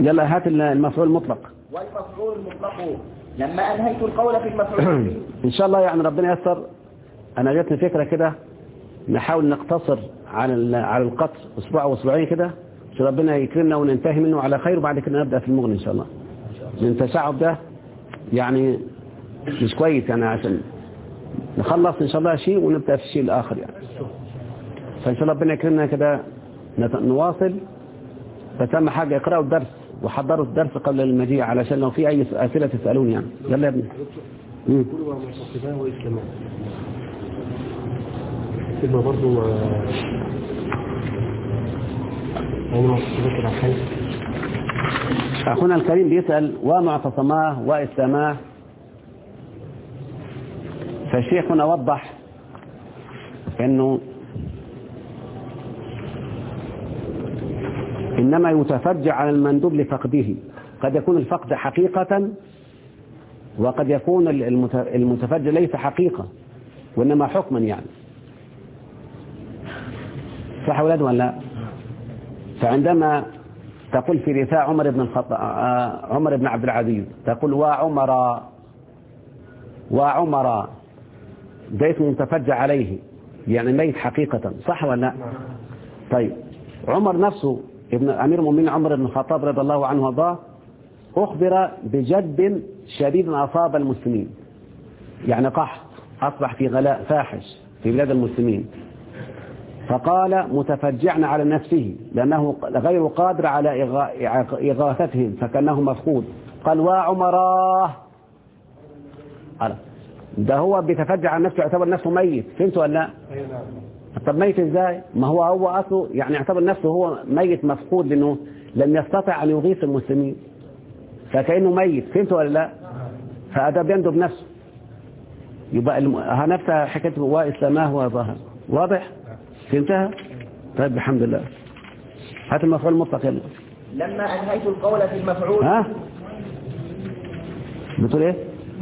يلا هات المفعول المطلق والمفعول المطلق لما أنهيت القول في المفعول ان شاء الله يعني ربنا ييسر انا جاتني فكره كده نحاول نقتصر على ال- على القطر اسبوع او اسبوعين كده عشان ربنا يكرمنا وننتهي منه على خير وبعد كده نبدا في المغني ان شاء الله لان التشعب ده يعني مش كويس يعني عشان نخلص ان شاء الله شيء ونبدا في الشيء الاخر يعني فان شاء الله ربنا يكرمنا كده نت- نواصل بس اهم حاجه اقراوا الدرس وحضروا الدرس قبل المجيء علشان لو في اي اسئله تسالوني يعني يلا يا ابني مم. كلها معتصمان وإسلامان كلمة برضو أنا معتصمات العحيم أخونا الكريم بيسأل ومعتصماه وإسلاماه فشيخنا وضح أنه إنما يتفجع على المندوب لفقده قد يكون الفقد حقيقة وقد يكون المت- المتفجع ليس حقيقة وإنما حكما يعني صح أولاد ولا لا فعندما تقول في رثاء عمر بن الخطاب عمر بن عبد العزيز تقول وعمر وعمر ده اسم متفجع عليه يعني ميت حقيقة صح ولا لا طيب عمر نفسه ابن أمير المؤمنين عمر بن الخطاب رضي الله عنه وارضاه أخبر بجد شديد أصاب المسلمين يعني قحط أصبح في غلاء فاحش في بلاد المسلمين فقال متفجعا على نفسه لأنه غير قادر على إغا- إغاثتهم فكأنه مفقود قال وعمراه قال ده هو بيتفجع عن نفسه يعتبر نفسه ميت فهمت ولا لا طب ميت ازاي ما هو هو اصله يعني يعتبر نفسه هو ميت مفقود لانه لم يستطع ان يغيث المسلمين فكانه ميت فهمت ولا لا فده بيندب نفسه يبقى الم... ها نفسها حكايه واسلاماه وظهر واضح فهمتها طيب الحمد لله هات المفعول المطلق يلا لما أنهيت القول في المفعول ها بتقول ايه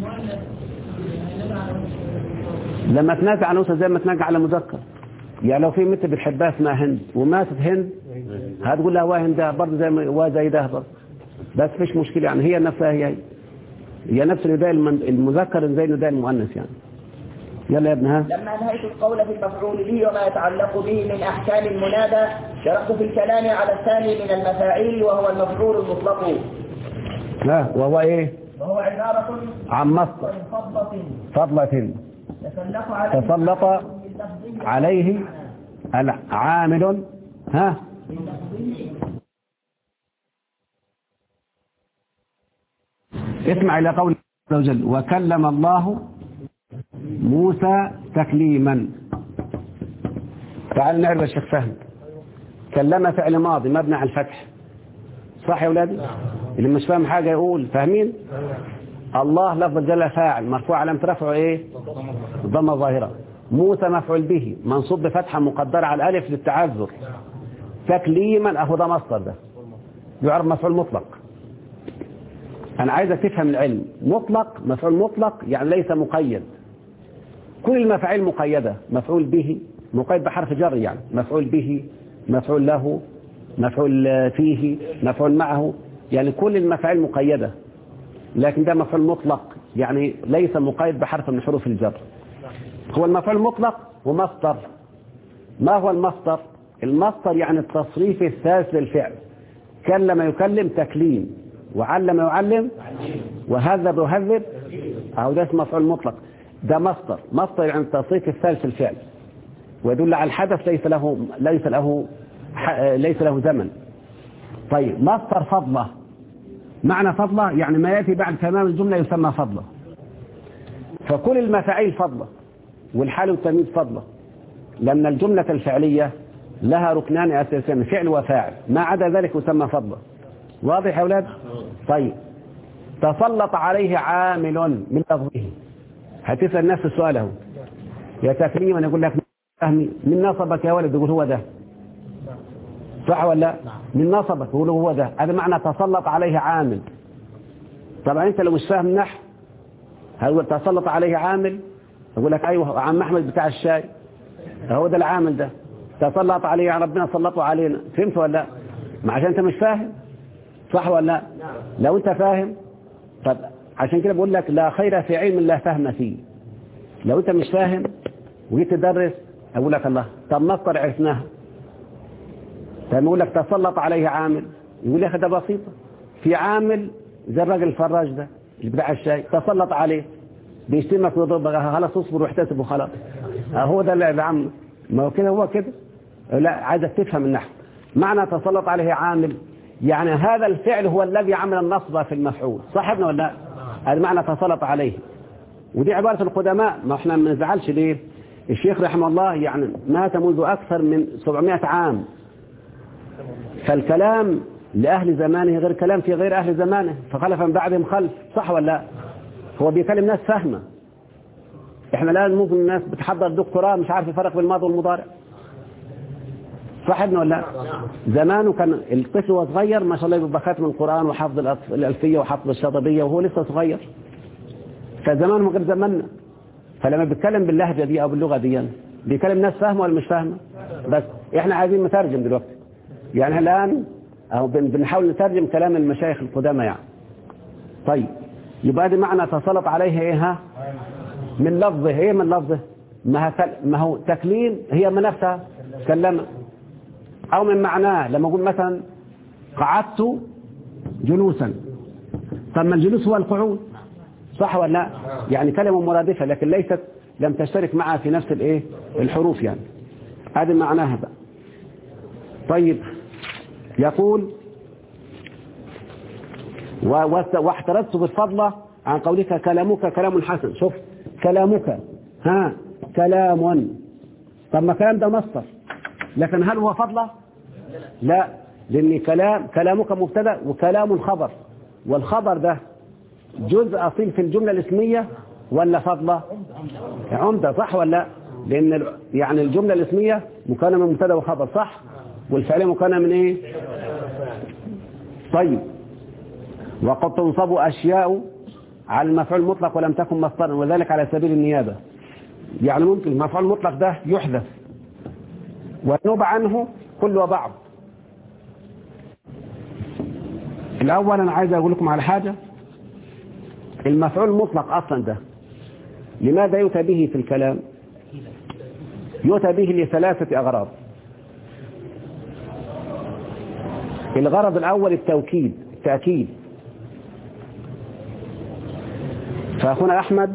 لما تنازع على انثى زي ما تنازع على مذكر يعني لو في بنت بتحبها اسمها هند وماتت هند هتقول لها واه هند برضه زي ما واه زي ده برضه بس فيش مشكله يعني هي نفسها هي هي هي نفس النداء المن- المذكر زي النداء المؤنث يعني يلا يا ابن ها لما أنهيت القول في المفعول به وما يتعلق به من أحكام المنادى شرعت في الكلام على الثاني من المفاعيل وهو المفعول المطلق ها وهو ايه وهو عبارة عن مصدر عن فضة فضلة تسلق على تسلط عليه العامل ها اسمع إلى قول عز وجل وكلم الله موسى تكليما تعال نعرف يا شيخ فهد كلم فعل ماضي مبني على الفتح صح يا ولادي اللي مش فاهم حاجة يقول فاهمين الله لفظ جل فاعل مرفوع علامة رفعه ايه ضمة ظاهرة موسى مفعول به منصوب بفتحة مقدرة على الألف للتعذر تكليما أهو ده مصدر ده يعرف مفعول مطلق أنا عايزك تفهم العلم مطلق مفعول مطلق يعني ليس مقيد كل المفاعيل مقيدة مفعول به مقيد بحرف جر يعني مفعول به مفعول له مفعول فيه مفعول معه يعني كل المفاعيل مقيدة لكن ده مفعول مطلق يعني ليس مقيد بحرف من حروف الجر هو المفعول المطلق ومصدر ما هو المصدر المصدر يعني التصريف الثالث للفعل كلم يكلم تكليم وعلم يعلم وهذب يهذب أو ده اسمه مفعول مطلق ده مصدر مصدر يعني التصريف الثالث للفعل ويدل على الحدث ليس له ليس له ليس له زمن طيب مصدر فضله معنى فضله يعني ما يأتي بعد تمام الجملة يسمى فضله فكل المفاعيل فضله والحال والتمييز فضله لأن الجملة الفعلية لها ركنان أساسيان فعل وفاعل ما عدا ذلك يسمى فضله واضح يا أولاد طيب تسلط عليه عامل من لفظه هتسأل نفس السؤال اهو يا تكريما يقول لك فهمي من نصبك يا ولد يقول هو ده صح ولا لا من نصبك يقول هو ده هذا معنى تسلط عليه عامل طبعا انت لو مش فاهم نحو هقول تسلط عليه عامل يقول لك ايوه عم احمد بتاع الشاي هو ده العامل ده تسلط عليه ربنا سلطه علينا فهمت ولا لا ما عشان انت مش فاهم صح ولا لا لو انت فاهم طب عشان كده بقول لك لا خير في علم لا فهم فيه لو انت مش فاهم وجيت تدرس اقول لك الله طب نصر عرفناها طب يقول لك تسلط عليه عامل يقول يا اخي ده بسيطه في عامل زي الراجل الفراج ده اللي بتاع الشاي تسلط عليه بيشتمك ويضربك خلاص اصبر واحتسب وخلاص هو ده اللي يا عم ما هو كده هو كده لا عايزك تفهم النحو معنى تسلط عليه عامل يعني هذا الفعل هو الذي عمل النصب في المفعول صح ابن ولا لا هذا معنى تسلط عليه ودي عبارة القدماء ما احنا ما نزعلش ليه الشيخ رحمه الله يعني مات منذ أكثر من 700 عام فالكلام لأهل زمانه غير كلام في غير أهل زمانه فخلف من بعدهم خلف صح ولا لا هو بيكلم ناس فاهمة احنا الآن ممكن الناس بتحضر دكتوراه مش عارف الفرق بين الماضي والمضارع صح ابن ولا لا زمانه كان الطفل وهو صغير ما شاء الله يبقى خاتم القرآن وحفظ الأطف- الألفية وحفظ الشاطبية وهو لسه صغير فزمانه غير زماننا فلما بيتكلم باللهجة دي أو باللغة دي بيكلم ناس فاهمة ولا مش فاهمة بس احنا عايزين نترجم دلوقتي يعني الآن أو بن- بنحاول نترجم كلام المشايخ القدامى يعني طيب يبقى دي معنى تسلط عليه ايه ها من لفظه ايه من لفظه ما, هو كل- ما هو تكليم هي من نفسها كلمة او من معناه لما اقول مثلا قعدت جلوسا طب ما الجلوس هو القعود صح ولا لا يعني كلمة مرادفة لكن ليست لم تشترك معها في نفس الايه الحروف يعني هذه معناها بقى طيب يقول و- واست- واحترزت بالفضلة عن قولك كلامك كلام حسن شوف كلامك ها كلام طب ما كلام ده مصدر لكن هل هو فضلة لا لأن كلام كلامك مبتدا وكلام خبر والخبر ده جزء أصيل في الجملة الاسمية ولا فضلة عمدة صح ولا لا لأن ال- يعني الجملة الاسمية مكونة من مبتدا وخبر صح والفعل مكونة من ايه طيب وقد تنصب أشياء على المفعول المطلق ولم تكن مصدرا وذلك على سبيل النيابة يعني ممكن المفعول المطلق ده يحذف ونوب عنه كل وبعض الأول أنا عايز أقول لكم على حاجة المفعول المطلق أصلا ده لماذا يؤتى به في الكلام يؤتى به لثلاثة أغراض الغرض الأول التوكيد التأكيد فأخونا أحمد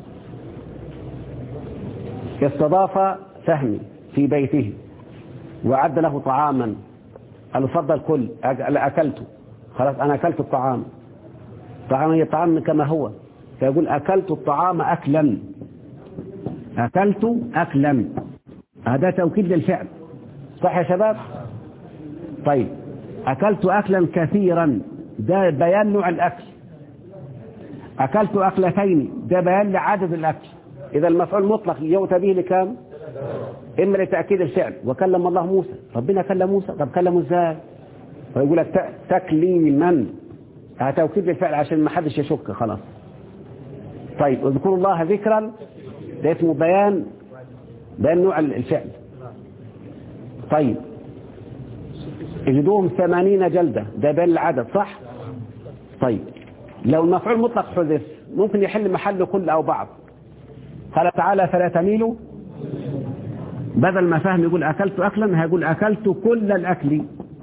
استضاف فهمي في بيته وعد له طعاما قال له اتفضل كل أج- أكلته خلاص أنا أكلت الطعام طعام هي الطعام كما هو فيقول أكلت الطعام أكلا أكلت أكلا هذا توكيد للفعل صح يا شباب طيب أكلت أكلا كثيرا ده بيان نوع الأكل أكلت أكلتين ده بيان لعدد الأكل إذا المفعول مطلق يؤتى به لكام إما لتأكيد الفعل وكلم الله موسى ربنا كلم موسى طب كلمه إزاي فيقول لك ت- تكليما هذا توكيد للفعل عشان ما حدش يشك خلاص طيب اذكروا الله ذكرا ده اسمه بيان بيان نوع الفعل طيب اجدوهم ثمانين جلدة ده بيان العدد صح طيب لو المفعول مطلق حذف ممكن يحل محله كل أو بعض قال تعالى فلا تميلوا بدل ما فهم يقول أكلت أكلا هيقول أكلت كل الأكل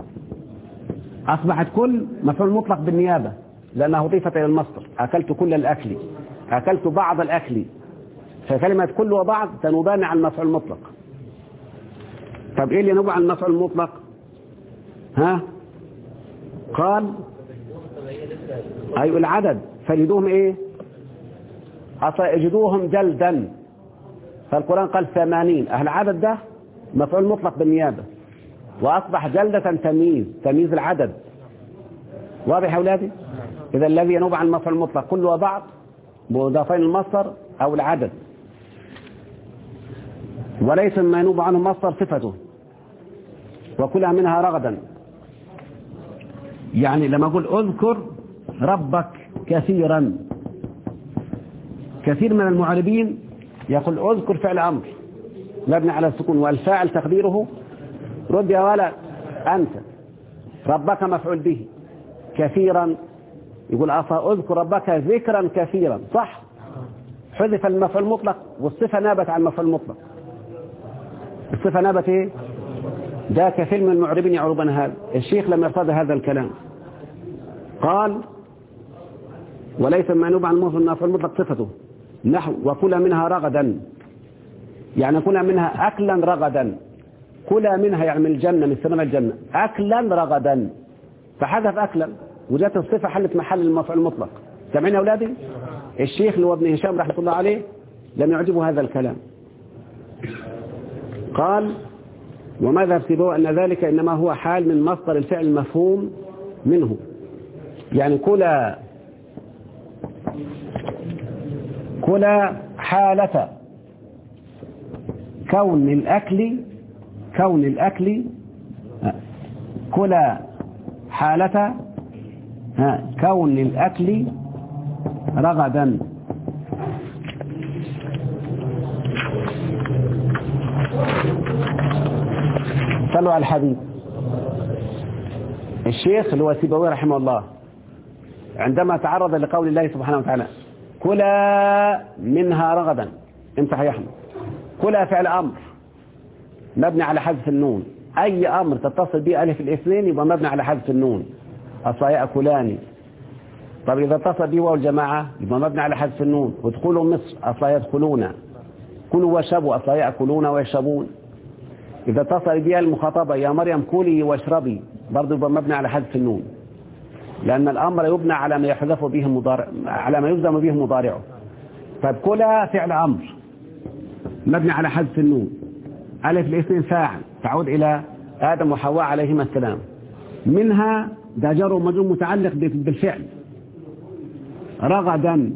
أصبحت كل مفعول مطلق بالنيابة لأنها أضيفت إلى المصدر أكلت كل الأكل أكلت بعض الأكل فكلمة كل وبعض تنوبان عن المفعول المطلق طب إيه اللي ينوب عن المفعول المطلق ها قال أي العدد فجدوهم إيه أصلا اجدوهم جلدا فالقرآن قال ثمانين أهل العدد ده مفعول مطلق بالنيابة وأصبح جلدة تمييز تمييز العدد واضح يا أولادي إذا الذي ينوب عن المفعول المطلق كل وبعض بإضافين المصدر أو العدد وليس ما ينوب عنه مصدر صفته وكلها منها رغدا يعني لما أقول اذكر ربك كثيرا كثير من المعربين يقول اذكر فعل أمر مبني على السكون والفاعل تقديره رد يا ولد أنت ربك مفعول به كثيرا يقول أفا أذكر ربك ذكرا كثيرا صح حذف المفعول المطلق والصفة نابت عن المفعول المطلق الصفة نابت ايه ده كثير من المعربين يعربون هذا الشيخ لم يرتضى هذا الكلام قال وليس المعنوب عن المفعول المطلق صفته نحو وكل منها رغدا يعني كل منها أكلا رغدا كل منها يعني من الجنة من ثمن الجنة أكلا رغدا فحذف أكلا وجات الصفة حلت محل المفعول المطلق سامعين يا أولادي الشيخ اللي هو ابن هشام رحمه الله عليه لم يعجبه هذا الكلام قال وماذا ارتبوا أن ذلك إنما هو حال من مصدر الفعل المفهوم منه يعني كلا كلا حالة كون الأكل كون الأكل كلا حالة كون الأكل رغدا صلوا على الحبيب الشيخ اللي هو سيبوي رحمه الله عندما تعرض لقول الله سبحانه وتعالى كلا منها رغدا انت يا احمد كلا فعل امر مبني على حذف النون اي امر تتصل به الف الاثنين يبقى مبني على حذف النون اصلا ياكلان طب اذا اتصل به واو الجماعه يبقى مبني على حذف النون ادخلوا مصر اصلا يدخلون كلوا واشربوا اصلا ياكلون ويشربون إذا اتصل بها المخاطبة يا مريم كلي واشربي برضه يبقى مبني على حذف النون لأن الأمر يبنى على ما يحذف به مضارع على ما يلزم به مضارعه طيب كلا فعل أمر مبني على حذف النون ألف الاثنين فاعل تعود إلى آدم وحواء عليهما السلام منها ده جر ومجرور متعلق بالفعل رغدا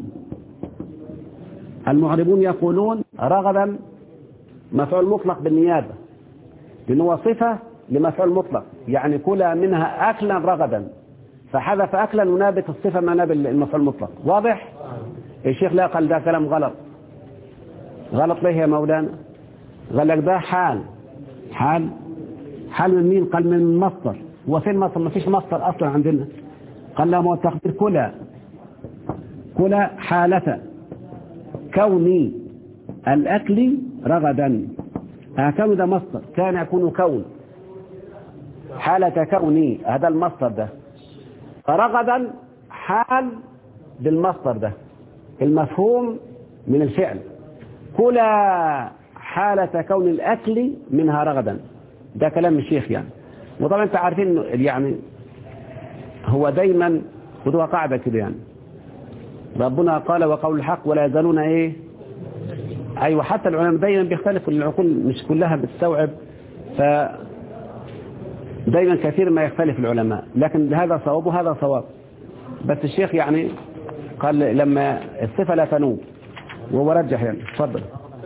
المعربون يقولون رغدا مفعول مطلق بالنيابة لأنه هو صفة لمفعول مطلق يعني كل منها أكلا رغدا فحذف أكلا ونابت الصفة ما ناب المفعول المطلق واضح الشيخ لا قال ده كلام غلط غلط ليه يا مولانا قال لك ده حال حال حال من مين قال من مصدر هو فين مصدر ما فيش مصدر أصلا عندنا قال له ما هو التقدير كلا كلا حالة كوني الأكل رغدا كون ده مصدر كان يكون كون حالة كوني هذا المصدر ده فرغدا حال بالمصدر ده المفهوم من الفعل كلا حالة كون الأكل منها رغدا ده كلام الشيخ يعني وطبعا انت عارفين يعني هو دايما خدوها قاعدة كده يعني ربنا قال وقول الحق ولا يزالون ايه ايوه حتى العلماء دايما بيختلفوا العقول مش كلها بتستوعب ف دايما كثير ما يختلف العلماء لكن هذا صواب وهذا صواب بس الشيخ يعني قال لما الصفة لا تنوب وهو رجح يعني تفضل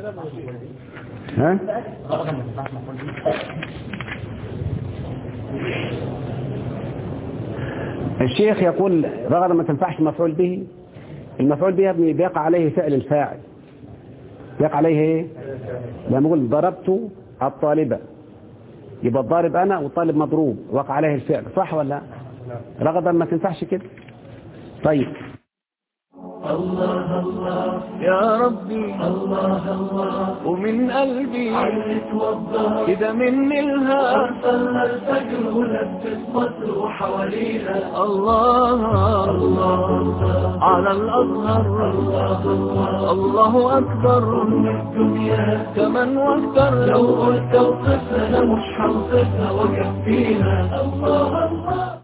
ها الشيخ يقول رغد ما تنفعش المفعول به المفعول به ابني بيقع عليه فعل الفاعل يقع عليه ايه لما يقول ضربت الطالبة يبقى الضارب انا والطالب مضروب وقع عليه الفعل صح ولا رغدا ما تنفعش كده طيب الله الله يا ربي الله الله ومن قلبي عيت وضح كده مني الهام صلى الفجر ولبس مصر وحوالينا الله الله على الأزهر الله الله الله أكبر أم الدنيا كمان واكتر لو قلت اوصفها مش هوصفها وكفيها الله الله